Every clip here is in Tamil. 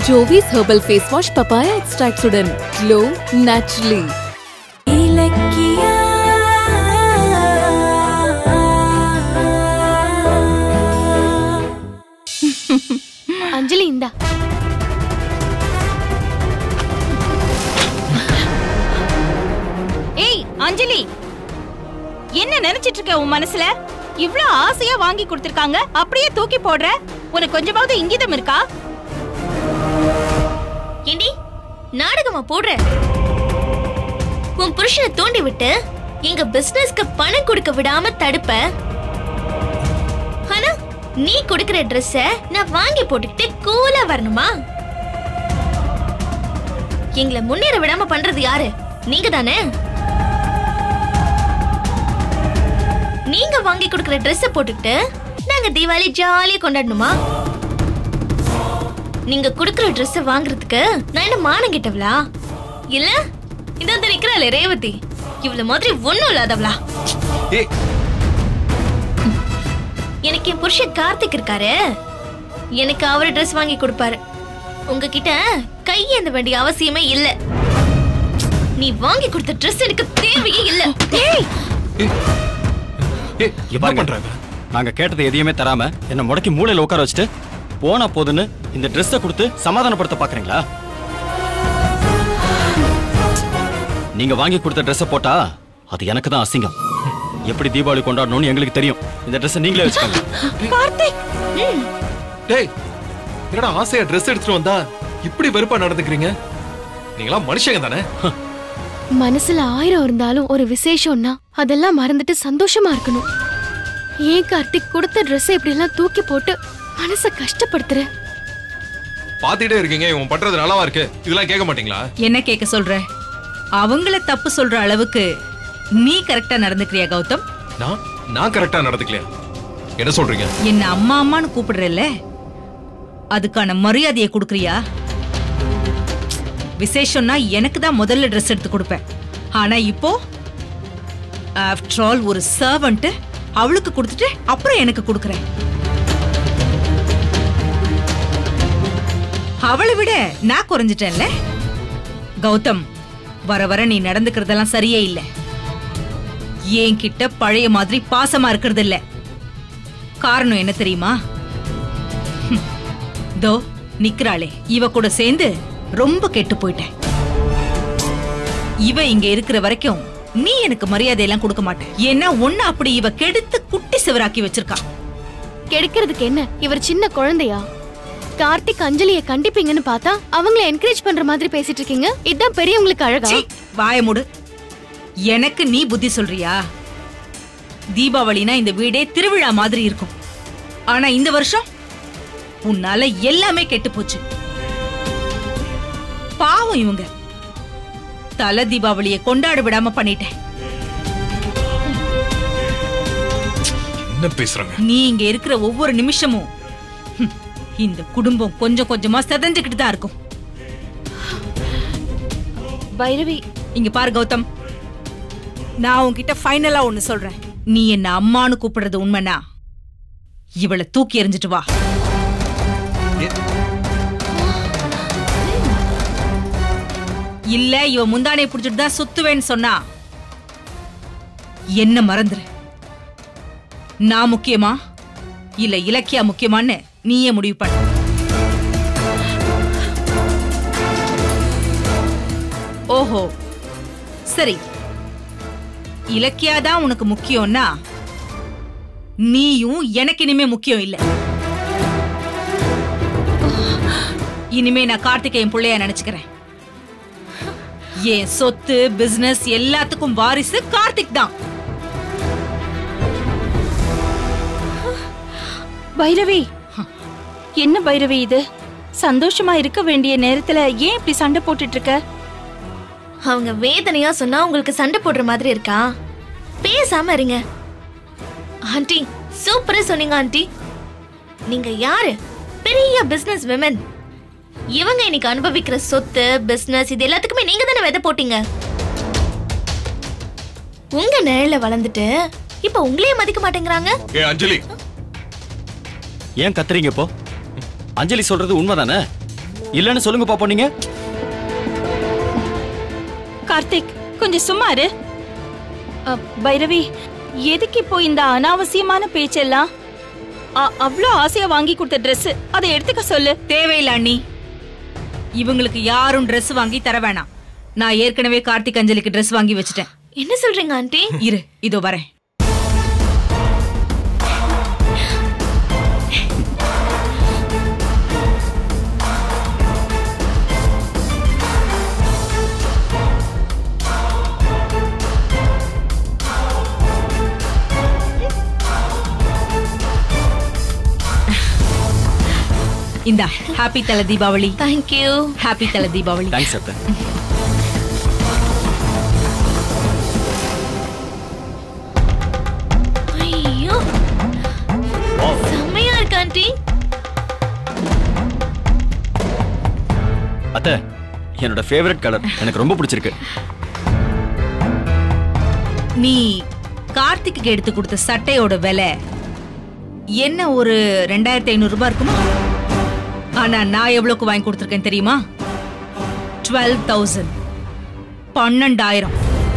Jovees herbal face wash papaya எக்ஸ்ட்ராக்ட்ஸுடன் க்ளோ naturally அஞ்சலி இந்தா ஏய் அஞ்சலி என்ன நினைச்சிட்டு இருக்க உன் மனசுல இவ்ளோ ஆசையா வாங்கி கொடுத்திருக்காங்க அப்படியே தூக்கி போடுற உனக்கு கொஞ்சமாவது இங்கிதம் இருக்கா ஏண்டி நாடகமா போடுற உன் புருஷனை தூண்டி விட்டு எங்க பிசினஸ்க்கு பணம் கொடுக்க விடாம தடுப்ப ஆனா நீ கொடுக்கிற ட்ரெஸ்ஸ நான் வாங்கி போட்டுக்கிட்டு கூலா வரணுமா எங்களை முன்னேற விடாம பண்றது யாரு நீங்க தானே நீங்க வாங்கி கொடுக்கிற ட்ரெஸ்ஸ போட்டுக்கிட்டு நாங்க தீபாவளி ஜாலியா கொண்டாடணுமா நீங்க குடுக்குற Dress வாங்குறதுக்கு நான் என்ன மானம் கிட்டவளா இல்ல இந்த நிக்கிறாளே ரேவதி இவ்வளவு மாதிரி ஒண்ணும் இல்லாதவளா ஏய் எனக்கு என் புருஷன் கார்த்திக் இருக்காரு எனக்கு அவர் Dress வாங்கி கொடுப்பாரு உங்ககிட்ட கையேந்த வேண்டிய அவசியமே இல்ல நீ வாங்கி கொடுத்த Dress எனக்கு தேவையே இல்ல ஏய் ஏய் என்ன பண்றாங்க நாங்க கேட்டது எதையுமே தராம என்ன முடக்கி மூலையில உட்கார வச்சுட்டு போனா போதுன்னு இந்த ட்ரெஸ்ஸை கொடுத்து சமாதானப்படுத்த பாக்குறீங்களா நீங்க வாங்கி கொடுத்த ட்ரெஸ்ஸை போட்டா அது எனக்கு தான் அசிங்கம் எப்படி தீபாவளி கொண்டாடணும்னு எங்களுக்கு தெரியும் இந்த ட்ரெஸ்ஸை நீங்களே வச்சுக்கோங்க கார்த்திக் டேய் என்னடா ஆசையா Dress எடுத்துட்டு வந்தா இப்படி வெறுப்பா நடந்துக்கிறீங்க நீங்களா மனுஷங்க தானே மனசுல ஆயிரம் இருந்தாலும் ஒரு விசேஷம்னா அதெல்லாம் மறந்துட்டு சந்தோஷமா இருக்கணும் ஏன் கார்த்திக் கொடுத்த ட்ரெஸ் இப்படி எல்லாம் தூக்கி போட்டு மனச கஷ்டப்படுத்துற பாத்துட்டே இருக்கீங்க இவன் பண்றது நல்லாவா இருக்கு இதெல்லாம் கேட்க மாட்டீங்களா என்ன கேட்க சொல்ற அவங்கள தப்பு சொல்ற அளவுக்கு நீ கரெக்டா நடந்துக்கிறியா கௌதம் நான் நான் கரெக்டா நடந்துக்கலையா என்ன சொல்றீங்க என்ன அம்மா அம்மான்னு கூப்பிடுறல்ல அதுக்கான மரியாதையை கொடுக்கறியா விசேஷம்னா எனக்கு தான் முதல்ல ட்ரெஸ் எடுத்து கொடுப்பேன் ஆனா இப்போ ஆஃப்டர் ஆல் ஒரு சர்வன்ட் அவளுக்கு கொடுத்துட்டு அப்புறம் எனக்கு கொடுக்கறேன் அவளை விட நான் குறைஞ்சிட்டேன்ல கௌதம் வர வர நீ நடந்துக்கிறதெல்லாம் சரியே இல்ல என்கிட்ட பழைய மாதிரி பாசமா இருக்கிறது இல்ல காரணம் என்ன தெரியுமா ஹம். தோ நிக்கிறாளே இவ கூட சேர்ந்து ரொம்ப கெட்டு போயிட்டேன் இவ இங்க இருக்கிற வரைக்கும் நீ எனக்கு மரியாதையெல்லாம் கொடுக்க மாட்டேன் ஏன்னா ஒன்னு அப்படி இவ கெடுத்து குட்டி சிவராக்கி வச்சிருக்கா கெடுக்கிறதுக்கு என்ன இவர் சின்ன குழந்தையா கார்த்திக் அஞ்சலிய கண்டிப்பீங்கன்னு பார்த்தா அவங்கள என்கரேஜ் பண்ற மாதிரி பேசிட்டு இருக்கீங்க இதான் பெரியவங்களுக்கு அழகா சீ, வாய மூடு எனக்கு நீ புத்தி சொல்றியா தீபாவளினா இந்த வீடே திருவிழா மாதிரி இருக்கும் ஆனா இந்த வருஷம் உன்னால எல்லாமே கெட்டு போச்சு பாவம் இவங்க தல தீபாவளியை கொண்டாட விடாம பண்ணிட்டேன் என்ன பேசுறாங்க நீ இங்க இருக்கிற ஒவ்வொரு நிமிஷமும் ஹம், இந்த குடும்பம் கொஞ்சம் கொஞ்சமா செதஞ்சுக்கிட்டு தான் இருக்கும் பைரவி இங்க பாரு கௌதம் நான் உன்கிட்ட ஃபைனலா ஒன்னு சொல்றேன் நீ என்ன அம்மான்னு கூப்பிடுறது உண்மைனா இவளை தூக்கி எறிஞ்சிட்டு வா இல்ல இவ முந்தானை புடிச்சிட்டு தான் சுத்துவேன்னு சொன்னா என்ன மறந்துரு நான் முக்கியமா இல்ல இலக்கியா முக்கியமான்னு நீயே முடிவு பண்ண ஓஹோ சரி இலக்கியா தான் உனக்கு முக்கியம்னா நீயும் எனக்கு இனிமே முக்கியம் இல்ல இனிமே நான் கார்த்திகேயன் பிள்ளையா நினைச்சுக்கிறேன் என் சொத்து பிசினஸ் எல்லாத்துக்கும் வாரிசு கார்த்திக் தான் பைரவி என்ன பைரவி இது சந்தோஷமா இருக்க வேண்டிய நேரத்துல ஏன் இப்படி சண்டை போட்டுட்டு இருக்க அவங்க வேதனையா சொன்னா உங்களுக்கு சண்டை போடுற மாதிரி இருக்கா பேசாம இருங்க ஆண்டி சூப்பரா சொன்னீங்க ஆண்டி நீங்க யாரு பெரிய பிசினஸ் விமன் இவங்க இன்னைக்கு அனுபவிக்கிற சொத்து பிசினஸ் இது எல்லாத்துக்குமே நீங்க தானே விதை போட்டீங்க உங்க நிழல வளர்ந்துட்டு இப்ப உங்களையே மதிக்க மாட்டேங்கிறாங்க ஏ அஞ்சலி ஏன் கத்துறீங்க இப்போ அஞ்சலி சொல்றது உண்மைதானே இல்லைன்னு சொல்லுங்க பாப்போம் நீங்க கார்த்திக் கொஞ்சம் சும்மா இரு அ, பைரவி எதுக்கு இப்போ இந்த அனாவசியமான பேச்செல்லாம் அ- அவ்ளோ ஆசையா வாங்கி கொடுத்த Dress அதை எடுத்துக்க சொல்லு தேவையில்ல அண்ணி இவங்களுக்கு யாரும் Dress வாங்கி தர வேணாம் நான் ஏற்கனவே கார்த்திக் அஞ்சலிக்கு Dress வாங்கி வச்சுட்டேன் என்ன சொல்றீங்க ஆண்டி இரு இதோ வரேன் இந்தா ஹாப்பி தல தீபாவளி தேங்க்யூ ஹாப்பி தல தீபாவளி தேங்க்ஸ் அத்தை ஐயோ செம்மையா இருக்கு ஆண்டி அத்தை என்னோட ஃபேவரட் கலர் எனக்கு ரொம்ப பிடிச்சிருக்கு நீ கார்த்திக்கு எடுத்து கொடுத்த சட்டையோட விலை என்ன ஒரு ரெண்டாயிரத்தி ஐநூறு ரூபாய் இருக்குமா ஆனா நான் எவ்வளவுக்கு வாங்கி கொடுத்துருக்கேன் தெரியுமா டுவெல் தௌசண்ட் பன்னெண்டாயிரம்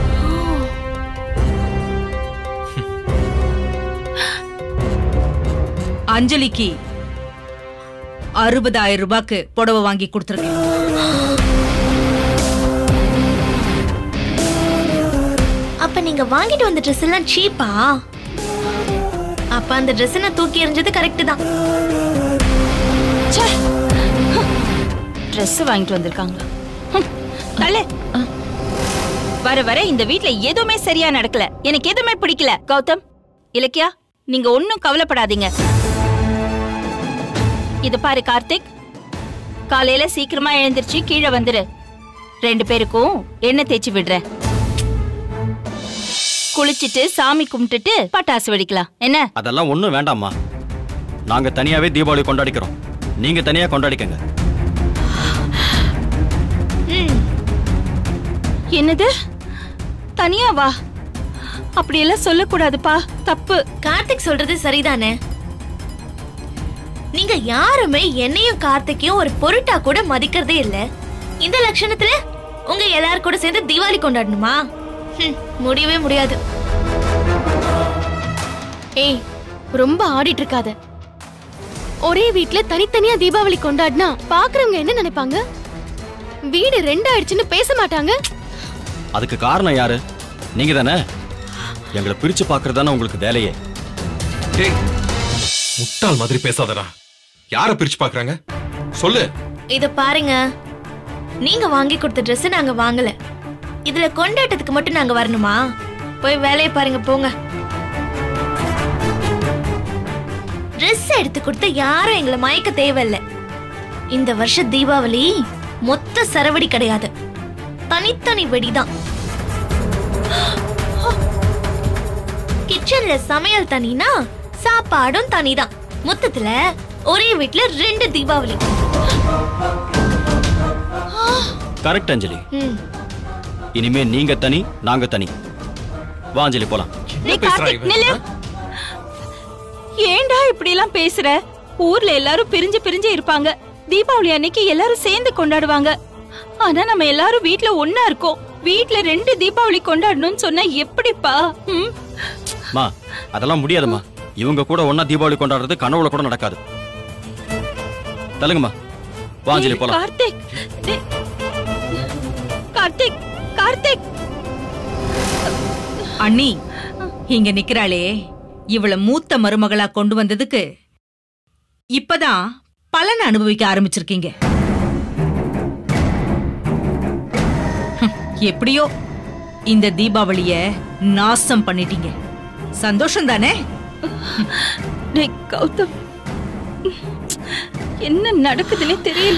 அஞ்சலிக்கு அறுபதாயிரம் ரூபாய்க்கு புடவை வாங்கி கொடுத்துருக்கேன் அப்ப நீங்க வாங்கிட்டு வந்த Dress எல்லாம் சீப்பா அப்ப அந்த Dress நான் தூக்கி எறிஞ்சது கரெக்ட் தான் Dress வாங்கிட்டு வந்திருக்காங்களா ஹம், தள்ளு வர வர இந்த வீட்ல எதுவுமே சரியா நடக்கல எனக்கு எதுவுமே பிடிக்கல கௌதம் இலக்கியா நீங்க ஒண்ணும் கவலைப்படாதீங்க இது பாரு கார்த்திக் காலையில சீக்கிரமா எழுந்திருச்சு கீழே வந்துரு ரெண்டு பேருக்கும் எண்ணெய் தேய்ச்சி விடுறேன் குளிச்சிட்டு சாமி கும்பிட்டுட்டு பட்டாசு வெடிக்கலாம் என்ன அதெல்லாம் ஒண்ணும் வேண்டாம்மா நாங்க தனியாவே தீபாவளி கொண்டாடிக்கிறோம் நீங்க தனியா கொண்டாடிக்கங்க என்னது தனியா வா அப்படியெல்லாம் சொல்லக்கூடாதுப்பா தப்பு கார்த்திக் சொல்றது சரிதானே நீங்க யாருமே என்னையும் கார்த்திக்கையும் ஒரு பொருட்டா கூட மதிக்கிறதே இல்ல இந்த லட்சணத்துல உங்க எல்லாரும் கூட சேர்ந்து தீபாவளி கொண்டாடணுமா ஹம், முடியவே முடியாது ஏய் ரொம்ப ஆடிட்டு இருக்காத ஒரே வீட்ல தனித்தனியா தீபாவளி கொண்டாடினா பாக்குறவங்க என்ன நினைப்பாங்க வீடு ரெண்டாயிடுச்சுன்னு பேச மாட்டாங்க அதுக்கு காரணம் யாரு நீங்க தானே எங்களை பிரிச்சு பாக்குறது தானே உங்களுக்கு வேலையே டேய் முட்டாள் மாதிரி பேசாதடா யார பிரிச்சு பாக்குறாங்க சொல்லு இத பாருங்க நீங்க வாங்கி கொடுத்த Dress நாங்க வாங்கல இதுல கொண்டாட்டத்துக்கு மட்டும் நாங்க வரணுமா போய் வேலையை பாருங்க போங்க Dress எடுத்து கொடுத்த யாரும் எங்களை மயக்க தேவையில்ல இந்த வருஷ தீபாவளி மொத்த சரவடி கிடையாது தனித்தனி வெடிதான் கிச்சன்ல சமையல் தனினா சாப்பாடும் தனிதான் மொத்தத்துல ஒரே வீட்ல ரெண்டு தீபாவளி கரெக்ட் அஞ்சலி ம் இனிமே நீங்க தனி நாங்க தனி வா அஞ்சலி போலாம் என்ன டேய் பேசுறா கார்த்திக் இவன் நில்லு ஆ? ஏன்டா இப்படி எல்லாம் பேசுற ஊர்ல எல்லாரும் பிரிஞ்சு பிரிஞ்சு இருப்பாங்க தீபாவளி அன்னைக்கு எல்லாரும் சேர்ந்து கொண்டாடுவாங்க ஆனா நம்ம எல்லாரும் வீட்ல ஒண்ணா இருக்கோம் வீட்ல ரெண்டு தீபாவளி கொண்டாடணும்னு சொன்னா எப்படிப்பா ம்? மா அதெல்லாம் முடியாதும்மா இவங்க கூட ஒண்ணா தீபாவளி கொண்டாடுறது கனவுல கூட நடக்காது தள்ளுங்கம்மா வா அஞ்சலி டேய், போலாம் கார்த்திக் டேய். கார்த்திக் கார்த்திக் அண்ணி இங்க நிக்கிறாளே இவள மூத்த மருமகளா கொண்டு வந்ததுக்கு இப்பதான் பலன் அனுபவிக்க ஆரம்பிச்சிருக்கீங்க ஹம், எப்படியோ இந்த தீபாவளிய நாசம் பண்ணிட்டீங்க சந்தோஷம் தானே டேய் கௌதம் என்ன நடக்குதுன்னே தெரியல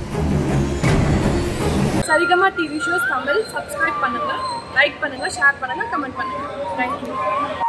Saregama TV shows Tamil subscribe பண்ணுங்க லைக் பண்ணுங்க ஷேர் பண்ணுங்க கமெண்ட் பண்ணுங்க தேங்க்யூ